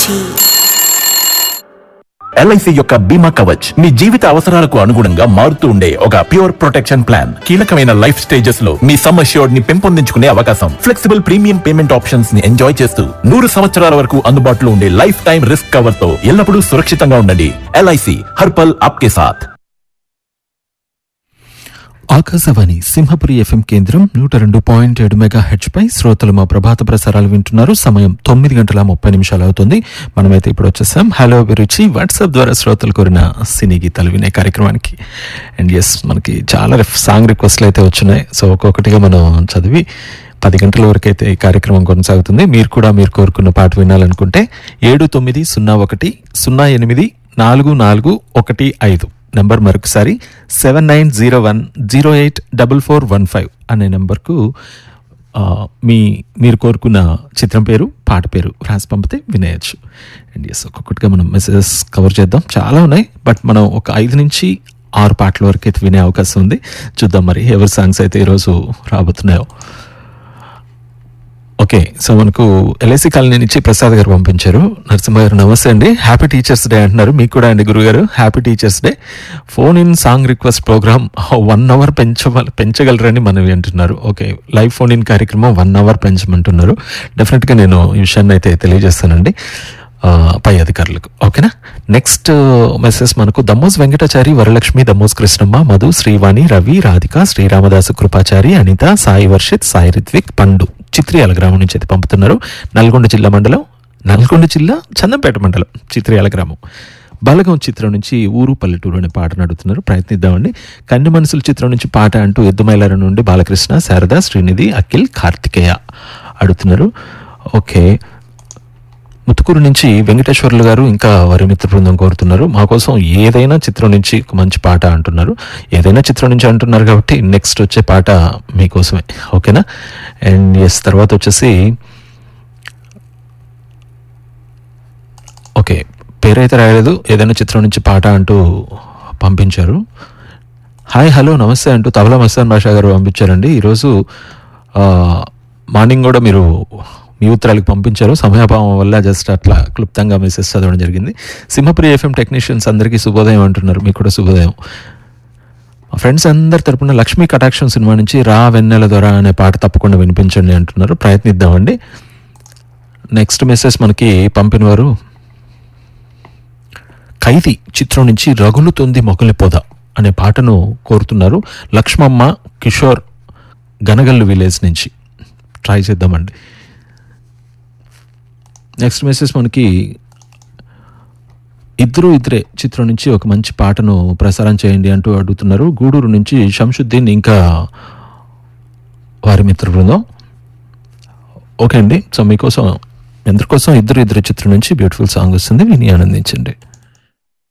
అభిరుచి ఎల్ఐసి యొక్క బీమా కవచ్ మీ జీవిత అవసరాలకు అనుగుణంగా మారుతూ ఉండే ఒక ప్యూర్ ప్రొటెక్షన్ ప్లాన్ కీలకమైన లైఫ్ స్టేజెస్ లో మీ సమ్ అష్యూర్డ్ ని పెంపొందించుకునే అవకాశం ఫ్లెక్సిబుల్ ప్రీమియం పేమెంట్ ఆప్షన్స్ ని ఎంజాయ్ చేస్తూ నూరు సంవత్సరాల వరకు అందుబాటులో ఉండే లైఫ్ టైం రిస్క్ కవర్ తో ఎల్లప్పుడూ సురక్షితంగా ఉండండి ఎల్ఐసి హర్పల్ ఆప్కే సాథ్ ఆకాశవాణి సింహపురి ఎఫ్ఎం కేంద్రం నూట రెండు పాయింట్ ఏడు మెగా హెచ్ పై శ్రోతలు మా ప్రభాత ప్రసారాలు వింటున్నారు సమయం తొమ్మిది గంటల ముప్పై నిమిషాలు అవుతుంది మనమైతే ఇప్పుడు వచ్చేసాం హలో అభిరుచి వాట్సాప్ ద్వారా శ్రోతలు కోరిన సినీ గీతాలు వినే కార్యక్రమానికి అండ్ ఎస్ మనకి చాలా రిఫ్- సాంగ్ రిక్వెస్ట్లు అయితే వచ్చినాయి సో ఒక్కొక్కటిగా మనం చదివి పది గంటల వరకు అయితే ఈ కార్యక్రమం కొనసాగుతుంది మీరు కూడా మీరు కోరుకున్న పాట వినాలనుకుంటే ఏడు తొమ్మిది సున్నా ఒకటి సున్నా ఎనిమిది నాలుగు నాలుగు ఒకటి ఐదు నెంబర్ మరొకసారి seven nine zero one zero eight double four one five అనే నెంబర్కు ఆ, మీ మీరు కోరుకున్న చిత్రం పేరు పాట పేరు రాసి పంపితే వినేయచ్చు అండ్ ఎస్ ఒక్కొక్కటిగా మనం మెసేజెస్ కవర్ చేద్దాం చాలా ఉన్నాయి బట్ మనం ఒక ఐదు నుంచి ఆరు పాటల వరకు అయితే వినే అవకాశం ఉంది చూద్దాం మరి ఎవరి సాంగ్స్ అయితే ఈరోజు రాబోతున్నాయో ఓకే సో మనకు ఎల్ఐసి కాలనీ నుంచి ప్రసాద్ గారు పంపించారు నరసింహ గారు నమస్తే అండి హ్యాపీ టీచర్స్ డే అంటున్నారు మీకు కూడా అండి గురుగారు happy teachers day phone in song request program one hour పెంచ పెంచగలరని మనవి అంటున్నారు ఓకే లైవ్ ఫోన్ ఇన్ కార్యక్రమం వన్ అవర్ పెంచమంటున్నారు డెఫినెట్గా నేను ఈ విషయాన్ని అయితే తెలియజేస్తానండి ఆ, పై అధికారులకు ఓకేనా నెక్స్ట్ మెసేజ్ మనకు దమ్మోస్ వెంకటాచారి వరలక్ష్మి దమ్మోస్ కృష్ణమ్మ మధు శ్రీవాణి రవి రాధిక శ్రీరామదాసు కృపాచారి అనిత సాయి వర్షిత్ సాయి రిత్విక్ పండు చిత్రియాల గ్రామం నుంచి అయితే పంపుతున్నారు నల్గొండ జిల్లా మండలం నల్గొండ జిల్లా చందంపేట మండలం చిత్రియాల గ్రామం బలగం చిత్రం నుంచి ఊరు పల్లెటూరు అనే పాట అడుగుతున్నారు ప్రయత్నిద్దామండి కన్ను మనసుల చిత్రం నుంచి పాట అంటూ ఎద్దుమైలార నుండి బాలకృష్ణ శారద శ్రీనిధి అఖిల్ కార్తికేయ అడుగుతున్నారు ఓకే ముత్తుకూరు నుంచి వెంకటేశ్వర్లు గారు ఇంకా వారి మిత్ర బృందం కోరుతున్నారు మా కోసం ఏదైనా చిత్రం నుంచి ఒక మంచి పాట అంటున్నారు ఏదైనా చిత్రం నుంచి అంటున్నారు కాబట్టి నెక్స్ట్ వచ్చే పాట మీకోసమే ఓకేనా అండ్ ఎస్ తర్వాత వచ్చేసి ఓకే పేరైతే రాయలేదు ఏదైనా చిత్రం నుంచి పాట అంటూ పంపించారు హాయ్ హలో నమస్తే అంటూ తబలా మస్తాన్ భాషా గారు పంపించారండి ఈరోజు ఆ, మార్నింగ్ కూడా మీరు మీ ఉత్తరాలకు పంపించారు సమయాభావం వల్ల జస్ట్ అట్లా క్లుప్తంగా మెసేజ్ చదవడం జరిగింది సింహపురి ఎఫ్ఎం టెక్నీషియన్స్ అందరికీ శుభోదయం అంటున్నారు మీకు కూడా శుభోదయం మా ఫ్రెండ్స్ అందరి తరపున లక్ష్మీ కటాక్షం సినిమా నుంచి రా వెన్నెల ద్వారా అనే పాట తప్పకుండా వినిపించండి అంటున్నారు ప్రయత్నిద్దామండి నెక్స్ట్ మెసేజ్ మనకి పంపిన వారు ఖైదీ చిత్రం నుంచి రగులుతుంది మొగలి పొద అనే పాటను కోరుతున్నారు లక్ష్మమ్మ కిషోర్ గనగల్లు విలేజ్ నుంచి ట్రై చేద్దామండి నెక్స్ట్ మెసేజ్ మనకి ఇద్దరు ఇద్దరే చిత్రం నుంచి ఒక మంచి పాటను ప్రసారం చేయండి అంటూ అడుగుతున్నారు గూడూరు నుంచి శంషుద్దీన్ ఇంకా వారి మిత్ర బృందం ఓకే అండి సో మీకోసం ఎందరికోసం ఇద్దరు ఇద్దరు చిత్రం నుంచి బ్యూటిఫుల్ సాంగ్ వస్తుంది విని ఆనందించండి